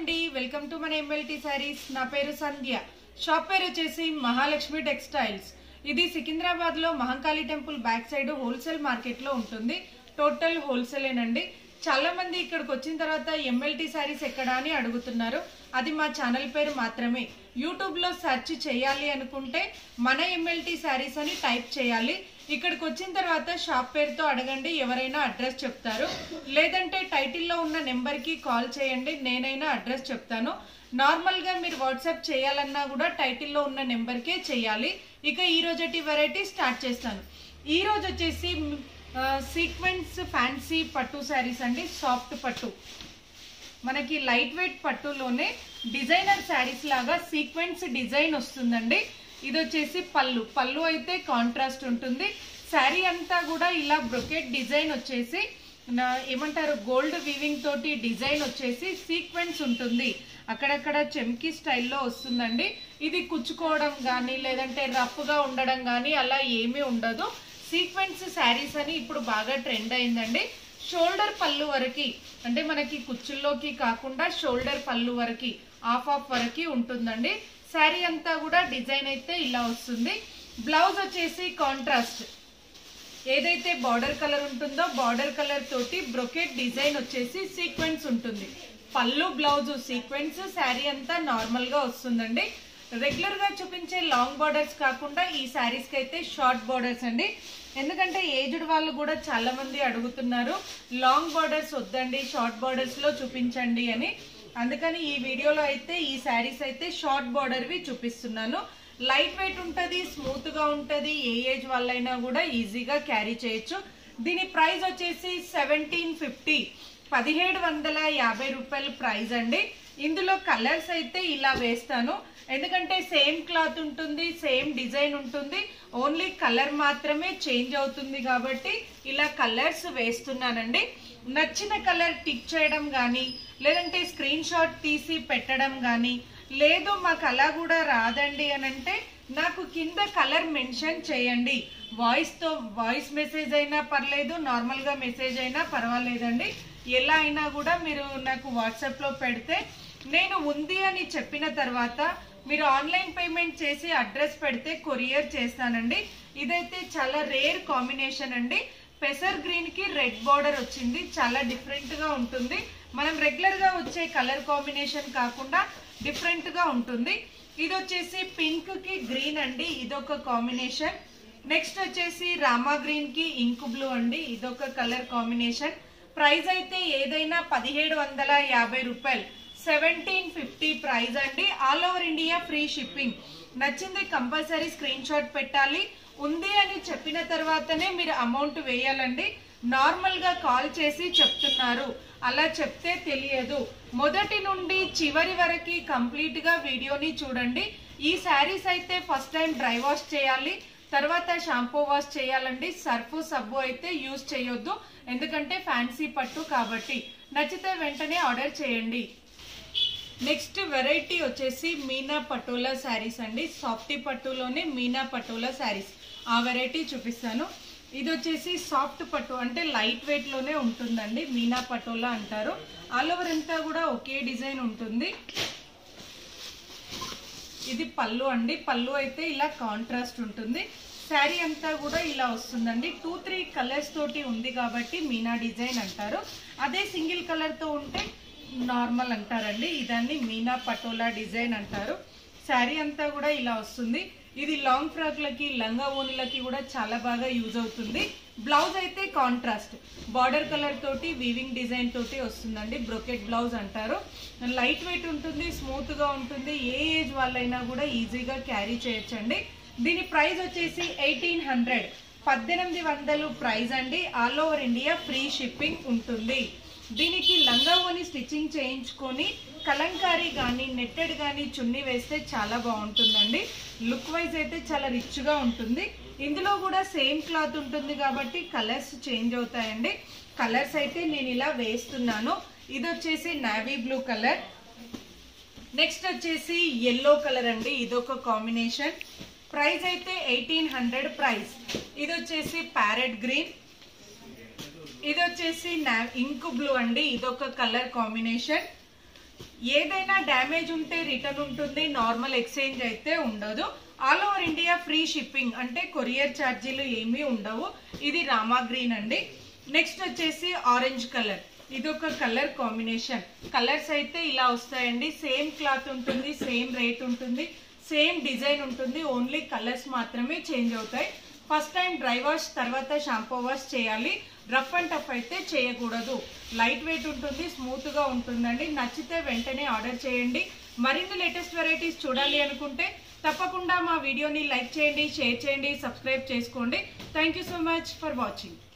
అండి welcome to మన MLT sarees నా పేరు సంధ్య షాప్ పేరు వచ్చేసి మహాలక్ష్మి టెక్స్టైల్స్ ఇది సికింద్రాబాద్ లో Mahankali temple back side wholesale market లో ఉంటుంది టోటల్ హోల్సేలేనండి చాలా మంది ఇక్కడికి వచ్చిన తర్వాత ఎంఎల్టీ శారీస్ ఎక్కడా అని అడుగుతున్నారు అది మా ఛానల్ పేరు మాత్రమే యూట్యూబ్ లో సెర్చ్ చేయాలి అనుకుంటే మన ఎంఎల్టీ శారీస్ అని టైప్ చేయాలి ఇక్కడికి వచ్చిన తర్వాత షాప్ పేరుతో అడగండి ఎవరైనా అడ్రస్ చెప్తారు లేదంటే టైటిల్లో ఉన్న నెంబర్కి కాల్ చేయండి నేనైనా అడ్రస్ చెప్తాను నార్మల్గా మీరు వాట్సాప్ చేయాలన్నా కూడా టైటిల్లో ఉన్న నెంబర్కే చేయాలి ఇక ఈ రోజటి వెరైటీ స్టార్ట్ చేస్తాను ఈ రోజు వచ్చేసి సీక్వెన్స్ ఫ్యాన్సీ పట్టు శారీస్ అండి సాఫ్ట్ పట్టు మనకి లైట్ వెయిట్ పట్టులోనే డిజైనర్ శారీస్ లాగా సీక్వెన్స్ డిజైన్ వస్తుందండి ఇది వచ్చేసి పళ్ళు పళ్ళు అయితే కాంట్రాస్ట్ ఉంటుంది శారీ అంతా కూడా ఇలా బ్రొకెట్ డిజైన్ వచ్చేసి నా- ఏమంటారు గోల్డ్ వీవింగ్ తోటి డిజైన్ వచ్చేసి సీక్వెన్స్ ఉంటుంది అక్కడక్కడ చెమ్కి స్టైల్లో వస్తుందండి ఇది కుచ్చుకోవడం కానీ లేదంటే రఫ్గా ఉండడం కానీ అలా ఏమీ ఉండదు సీక్వెన్స్ శారీస్ అని ఇప్పుడు బాగా ట్రెండ్ అయిందండి షోల్డర్ పళ్ళు వరకు అంటే మనకి కుచ్చుల్లోకి కాకుండా షోల్డర్ పళ్ళు వరకు హాఫ్ ఆఫ్ వరకు ఉంటుందండి శారీ అంతా కూడా డిజైన్ అయితే ఇలా వస్తుంది బ్లౌజ్ వచ్చేసి కాంట్రాస్ట్ ఏదైతే బార్డర్ కలర్ ఉంటుందో బార్డర్ కలర్ తోటి బ్రొకెట్ డిజైన్ వచ్చేసి సీక్వెన్స్ ఉంటుంది పళ్ళు బ్లౌజ్ సీక్వెన్స్ శారీ అంతా నార్మల్ గా వస్తుందండి రెగ్యులర్ గా చూపించే లాంగ్ బార్డర్స్ కాకుండా ఈ శారీస్ కి అయితే షార్ట్ బార్డర్స్ అండి ఎందుకంటే ఏజ్డ్ వాళ్ళు కూడా చాలా మంది అడుగుతున్నారు లాంగ్ బార్డర్స్ వద్దండి షార్ట్ బార్డర్స్ లో చూపించండి అని అందుకని ఈ వీడియోలో అయితే ఈ శారీస్ అయితే షార్ట్ బార్డర్వి చూపిస్తున్నాను లైట్ వెయిట్ ఉంటుంది స్మూత్ గా ఉంటుంది ఏ ఏజ్ వాళ్ళైనా కూడా ఈజీగా క్యారీ చేయొచ్చు దీని ప్రైస్ వచ్చేసి సెవెంటీన్ ఫిఫ్టీ పదిహేడు వందల యాభై రూపాయల ప్రైస్ అండి ఇందులో కలర్స్ అయితే ఇలా వేస్తాను ఎందుకంటే సేమ్ క్లాత్ ఉంటుంది సేమ్ డిజైన్ ఉంటుంది ఓన్లీ కలర్ మాత్రమే చేంజ్ అవుతుంది కాబట్టి ఇలా కలర్స్ వేస్తున్నానండి నచ్చిన కలర్ టిక్ చేయడం కానీ లేదంటే స్క్రీన్ షాట్ తీసి పెట్టడం కానీ లేదు మాకు అలా కూడా రాదండి అని అంటే నాకు కింద కలర్ మెన్షన్ చేయండి వాయిస్తో వాయిస్ మెసేజ్ అయినా పర్లేదు నార్మల్గా మెసేజ్ అయినా పర్వాలేదండి ఎలా అయినా కూడా మీరు నాకు వాట్సాప్లో పెడితే నేను ఉంది అని చెప్పిన తర్వాత మీరు ఆన్లైన్ పేమెంట్ చేసి అడ్రస్ పెడితే కొరియర్ చేస్తానండి ఇదైతే చాలా రేర్ కాంబినేషన్ అండి పెసర్ గ్రీన్ కి రెడ్ బార్డర్ వచ్చింది చాలా డిఫరెంట్ గా ఉంటుంది మనం రెగ్యులర్ గా వచ్చే కలర్ కాంబినేషన్ కాకుండా డిఫరెంట్ గా ఉంటుంది ఇది వచ్చేసి పింక్ కి గ్రీన్ అండి ఇదొక కాంబినేషన్ నెక్స్ట్ వచ్చేసి రామా గ్రీన్ కి ఇంక్ బ్లూ అండి ఇదొక కలర్ కాంబినేషన్ ప్రైస్ అయితే ఏదైనా పదిహేడు వందల యాభై రూపాయలు సెవెంటీన్ ఫిఫ్టీ ప్రైస్ అండి all over India free shipping నచ్చింది కంపల్సరీ స్క్రీన్ షాట్ పెట్టాలి ఉంది అని చెప్పిన తర్వాతనే మీరు అమౌంట్ వేయాలండి నార్మల్ గా కాల్ చేసి చెప్తున్నారు అలా చెప్తే తెలియదు మొదటి నుండి చివరి వరకు కంప్లీట్ గా వీడియోని చూడండి ఈ శారీస్ అయితే ఫస్ట్ టైం డ్రై వాష్ చేయాలి తర్వాత షాంపూ వాష్ చేయాలండి సర్ఫ్ సబ్బు అయితే యూజ్ చేయొద్దు ఎందుకంటే ఫ్యాన్సీ పట్టు కాబట్టి నచ్చితే వెంటనే ఆర్డర్ చేయండి నెక్స్ట్ వెరైటీ వచ్చేసి మీనా పటోలా శారీస్ అండి సాఫ్టీ పట్టులోనే మీనా పటోలా శారీస్ ఆ వెరైటీ చూపిస్తాను ఇది వచ్చేసి సాఫ్ట్ పట్టు అంటే లైట్ వెయిట్ లోనే ఉంటుందండి మీనా పటోలా అంటారు ఆల్ ఓవర్ అంతా కూడా ఒకే డిజైన్ ఉంటుంది ఇది పళ్ళు అండి పళ్ళు అయితే ఇలా కాంట్రాస్ట్ ఉంటుంది శారీ అంతా కూడా ఇలా వస్తుందండి టూ త్రీ కలర్స్ తోటి ఉంది కాబట్టి మీనా డిజైన్ అంటారు అదే సింగిల్ కలర్ తో ఉంటే నార్మల్ అంటారండి ఇదాన్ని మీనా పటోలా డిజైన్ అంటారు శారీ అంతా కూడా ఇలా వస్తుంది ఇది లాంగ్ ఫ్రాక్లకి లంగా ఓన్లకి కూడా చాలా బాగా యూజ్ అవుతుంది బ్లౌజ్ అయితే కాంట్రాస్ట్ బార్డర్ కలర్ తోటి వీవింగ్ డిజైన్ తోటి వస్తుందండి బ్రొకెట్ బ్లౌజ్ అంటారు లైట్ వెయిట్ ఉంటుంది స్మూత్ గా ఉంటుంది ఏ ఏజ్ వాళ్ళైనా కూడా ఈజీగా క్యారీ చేయొచ్చండి దీని ప్రైస్ వచ్చేసి ఎయిటీన్ హండ్రెడ్ పద్దెనిమిది వందలు ప్రైస్ అండి all over India free shipping ఉంటుంది దీనికి లంగా ఓని స్టిచ్చింగ్ చేయించుకొని కలంకారీ కానీ నెట్టెడ్ కానీ చున్నీ వేస్తే చాలా బాగుంటుందండి లుక్ వైజ్ అయితే చాలా రిచ్గా ఉంటుంది ఇందులో కూడా సేమ్ క్లాత్ ఉంటుంది కాబట్టి కలర్స్ చేంజ్ అవుతాయండి కలర్స్ అయితే నేను ఇలా వేస్తున్నాను ఇది వచ్చేసి నావీ బ్లూ కలర్ నెక్స్ట్ వచ్చేసి ఎల్లో కలర్ అండి ఇదొక కాంబినేషన్ ప్రైస్ అయితే ఎయిటీన్ హండ్రెడ్ ప్రైస్ ఇది వచ్చేసి ప్యారెట్ గ్రీన్ ఇది వచ్చేసి ఇంక్ బ్లూ అండి ఇదొక కలర్ కాంబినేషన్ ఏదైనా డ్యామేజ్ ఉంటే రిటర్న్ ఉంటుంది నార్మల్ ఎక్స్చేంజ్ అయితే ఉండదు all over India free shipping అంటే కొరియర్ ఛార్జీలు ఏమీ ఉండవు ఇది రామా గ్రీన్ అండి నెక్స్ట్ వచ్చేసి ఆరెంజ్ కలర్ ఇది ఒక కలర్ కాంబినేషన్ కలర్స్ అయితే ఇలా వస్తాయండి సేమ్ క్లాత్ ఉంటుంది సేమ్ రేట్ ఉంటుంది సేమ్ డిజైన్ ఉంటుంది ఓన్లీ కలర్స్ మాత్రమే చేంజ్ అవుతాయి ఫస్ట్ టైం డ్రై వాష్ తర్వాత షాంపూ వాష్ చేయాలి రఫ్ అండ్ టఫ్ అయితే చేయకూడదు లైట్ వెయిట్ ఉంటుంది స్మూత్ గా ఉంటుందండి నచ్చితే వెంటనే ఆర్డర్ చేయండి మరిన్ని లేటెస్ట్ వెరైటీస్ చూడాలి అనుకుంటే తప్పకుండా మా వీడియోని లైక్ చేయండి షేర్ చేయండి సబ్స్క్రైబ్ చేసుకోండి thank you so much for watching